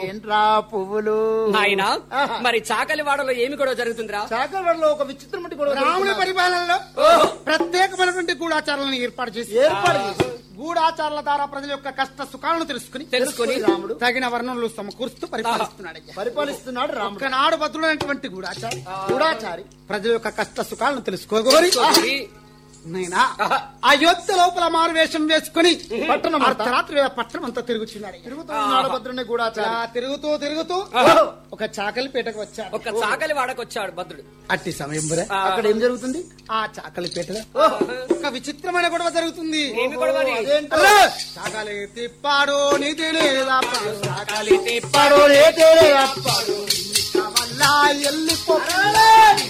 ఏంట్రా పువ్వులు నాయనా ఆహా. మరి చాకలి వాడలో ఏమి కూడా జరుగుతుందిరా చాకలివాడలో ఒక విచిత్రమటి గొడవ రాముని జరుగుతున్నది. పరిపాలనలో ప్రత్యేకమైనటువంటి గూఢాచారాలను ఏర్పాటు చేసి ఏర్పాటు చేసి గూఢాచారాల ద్వారా ప్రజల యొక్క కష్ట సుఖాలను తెలుసుకుని తెలుసుకొని రాముడు తగిన వర్ణనలు సమకూరుస్తూ పరిపాలిస్తున్నాడు అయ్యా. పరిపాలిస్తున్నాడు రాముడు ఒకనాడు భద్రుడైనటువంటి గూఢాచారి గూఢాచారి ప్రజల యొక్క కష్ట సుఖాలను తెలుసుకోగోరి తెలుసుకొని, నైనా అయోధ్య లోపల మారువేషం వేసుకుని పట్టణం అంతా. అర్ధరాత్రి వేళ పట్టణం అంతా తిరుగుచున్నాడు అయ్యా. తిరుగుతున్నాడు భద్రుని గూఢాచారి ఇలా తిరుగుతూ తిరుగుతూ ఒక చాకలిపేటకు వచ్చాడు ఒక చాకలి వాడకొచ్చాడు భద్రుడు అట్టి సమయం బురే ఆ, అక్కడ ఏం జరుగుతుంది ఆ చాకలిపేటలో ఒక విచిత్రమైన గొడవ జరుగుతుంది ఏమి గొడవ మరి? అదేంటో అరే! చాకలి తిప్పాడు నీతి లేదా పాడు. చాకలి తిప్ప పడో రేటే అప్పాడు వల్ల ఎల్లిపోతాడు